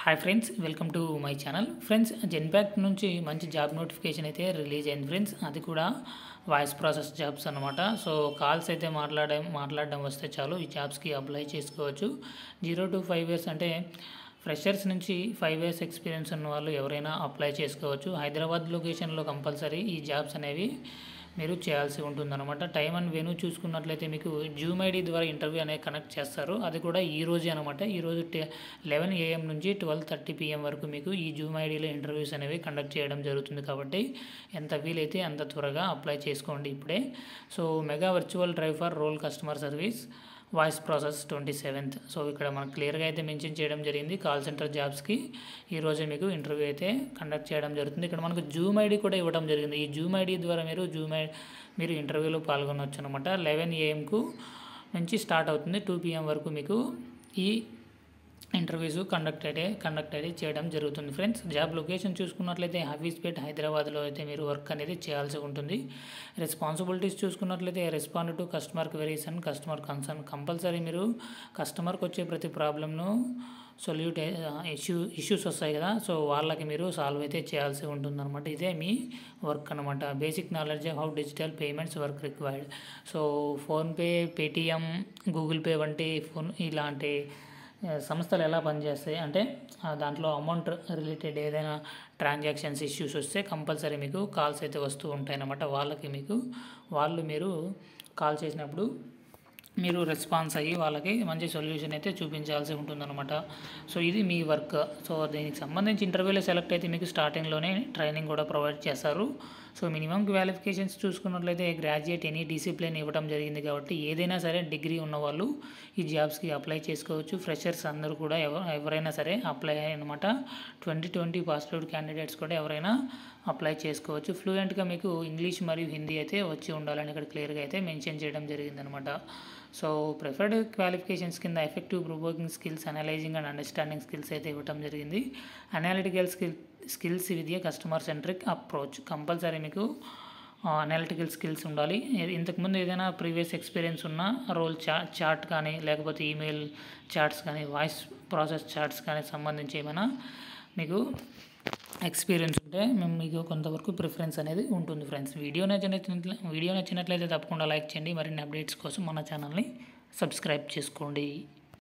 hi friends welcome to my channel friends Genpact నుంచి మంచి job notification అయితే release అయింది ఫ్రెండ్స్ అది కూడా వాయిస్ ప్రాసెస్ జాబ్స్ అనమాట సో కాల్స్ అయితే మాట్లాడే మాట్లాడడం వస్తే చాలు ఈ జాబ్స్కి అప్లై చేసుకోవచ్చు జీరో టు ఫైవ్ ఇయర్స్ అంటే ఫ్రెషర్స్ నుంచి ఫైవ్ ఇయర్స్ ఎక్స్పీరియన్స్ ఉన్న వాళ్ళు ఎవరైనా అప్లై చేసుకోవచ్చు హైదరాబాద్ లొకేషన్లో కంపల్సరీ ఈ జాబ్స్ అనేవి మీరు చేయాల్సి ఉంటుందన్నమాట టైం అండ్ వెను చూసుకున్నట్లయితే మీకు జూమ్ ఐడి ద్వారా ఇంటర్వ్యూ అనేది కనెక్ట్ చేస్తారు అది కూడా ఈ రోజే అనమాట ఈరోజు లెవెన్ ఏఎం నుంచి ట్వెల్వ్ థర్టీ పిఎం వరకు మీకు ఈ జూమ్ ఐడిలో ఇంటర్వ్యూస్ అనేవి కండక్ట్ చేయడం జరుగుతుంది కాబట్టి ఎంత వీలైతే అంత త్వరగా అప్లై చేసుకోండి ఇప్పుడే so mega virtual drive for role customer service voice process twenty seventh so ఇక్కడ మనకు క్లియర్గా అయితే మెన్షన్ చేయడం జరిగింది కాల్ సెంటర్ జాబ్స్కి ఈరోజే మీకు ఇంటర్వ్యూ అయితే కండక్ట్ చేయడం జరుగుతుంది ఇక్కడ మనకు జూమ్ ఐడి కూడా ఇవ్వడం జరిగింది ఈ జూమ్ ఐడి ద్వారా మీరు జూమ్ ఐ మీరు ఇంటర్వ్యూలో పాల్గొనవచ్చు అనమాట లెవెన్ ఏఎంకు నుంచి స్టార్ట్ అవుతుంది టూ పిఎం వరకు మీకు ఈ ఇంటర్వ్యూస్ కండక్ట్ అయితే కండక్ట్ అయితే చేయడం జరుగుతుంది ఫ్రెండ్స్ జాబ్ లొకేషన్ చూసుకున్నట్లయితే హఫీస్పేట్ హైదరాబాద్లో అయితే మీరు వర్క్ అనేది చేయాల్సి ఉంటుంది రెస్పాన్సిబిలిటీస్ చూసుకున్నట్లయితే respond to customer queries and customer concern compulsory మీరు కస్టమర్కి వచ్చే ప్రతి ప్రాబ్లమ్ను సొల్యూట్ ఇష్యూ ఇష్యూస్ వస్తాయి కదా సో వాళ్ళకి మీరు సాల్వ్ అయితే చేయాల్సి ఉంటుందన్నమాట ఇదే మీ వర్క్ అనమాట basic knowledge how digital payments work required so PhonePe Paytm Google pay వంటి ఫోన్ ఇలాంటి సంస్థలు ఎలా పనిచేస్తాయి అంటే దాంట్లో అమౌంట్ రిలేటెడ్ ఏదైనా ట్రాన్సాక్షన్స్ ఇష్యూస్ వస్తే కంపల్సరీ మీకు కాల్స్ అయితే వస్తూ ఉంటాయి అన్నమాట వాళ్ళకి మీకు వాళ్ళు మీరు కాల్ చేసినప్పుడు మీరు రెస్పాన్స్ అయ్యి వాళ్ళకి మంచి సొల్యూషన్ అయితే చూపించాల్సి ఉంటుందన్నమాట సో ఇది మీ వర్క్ సో దీనికి సంబంధించి ఇంటర్వ్యూలో సెలెక్ట్ అయితే మీకు స్టార్టింగ్లోనే ట్రైనింగ్ కూడా ప్రొవైడ్ చేస్తారు సో మినిమం క్వాలిఫికేషన్స్ చూసుకున్నట్లయితే గ్రాడ్యుయేట్ ఎనీ డిసిప్లిన్ ఇవ్వడం జరిగింది కాబట్టి ఏదైనా సరే డిగ్రీ ఉన్నవాళ్ళు ఈ జాబ్స్కి అప్లై చేసుకోవచ్చు ఫ్రెషర్స్ అందరూ కూడా ఎవరైనా సరే అప్లై అనమాట twenty twenty pass out candidates కూడా ఎవరైనా అప్లై చేసుకోవచ్చు ఫ్లూయెంట్గా మీకు ఇంగ్లీష్ మరియు హిందీ అయితే వచ్చి ఉండాలని ఇక్కడ క్లియర్గా అయితే మెన్షన్ చేయడం జరిగిందనమాట సో ప్రిఫర్డ్ క్వాలిఫికేషన్స్ కింద effective provoking skills analyzing and understanding skills అయితే ఇవ్వడం జరిగింది అనాలిటికల్ స్కిల్ స్కిల్స్ విద్య కస్టమర్ సెంట్రిక్ అప్రోచ్ కంపల్సరీ మీకు అనలిటికల్ స్కిల్స్ ఉండాలి ఇంతకుముందు ఏదైనా ప్రీవియస్ ఎక్స్పీరియన్స్ ఉన్న రోల్ చా చాట్ కానీ లేకపోతే ఈమెయిల్ చాట్స్ కానీ వాయిస్ ప్రాసెస్ చాట్స్ కానీ సంబంధించి ఏమైనా మీకు ఎక్స్పీరియన్స్ ఉంటే మేము మీకు కొంతవరకు ప్రిఫరెన్స్ అనేది ఉంటుంది ఫ్రెండ్స్ వీడియో నచ్చినట్లయితే వీడియో నచ్చినట్లయితే తప్పకుండా లైక్ చేయండి మరిన్ని అప్డేట్స్ కోసం మన ఛానల్ని సబ్స్క్రైబ్ చేసుకోండి